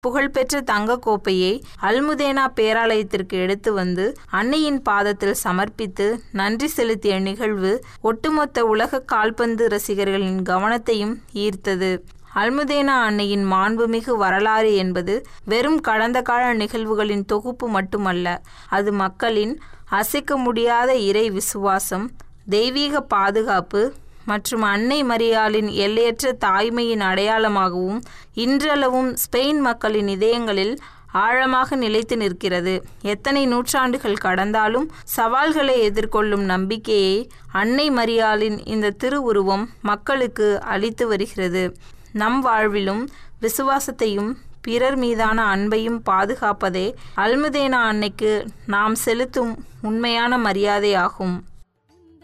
புகழ்பெற்ற தங்க கோப்பையை அல்முதேனா பேராலயத்திற்கு எடுத்து வந்து அன்னையின் பாதத்தில் சமர்ப்பித்து நன்றி செலுத்திய நிகழ்வு ஒட்டுமொத்த உலக கால்பந்து ரசிகர்களின் கவனத்தையும் ஈர்த்தது அல்முதேனா அன்னையின் மாண்புமிகு வரலாறு என்பது வெறும் கடந்த கால நிகழ்வுகளின் தொகுப்பு மட்டுமல்ல அது மக்களின் அசைக்க முடியாத இறை விசுவாசம் தெய்வீக பாதுகாப்பு மற்றும் அன்னை மரியாளின் எல்லையற்ற தாய்மையின் அடையாளமாகவும் இன்றளவும் ஸ்பெயின் மக்களின் இதயங்களில் ஆழமாக நிலைத்து நிற்கிறது எத்தனை நூற்றாண்டுகள் கடந்தாலும் சவால்களை எதிர்கொள்ளும் நம்பிக்கையை அன்னை மரியாளின் இந்த திருவுருவம் மக்களுக்கு அளித்து வருகிறது நம் வாழ்விலும் விசுவாசத்தையும் பிறர் மீதான அன்பையும் பாதுகாப்பதே அல்முதேனா அன்னைக்கு நாம் செலுத்தும் உண்மையான மரியாதையாகும்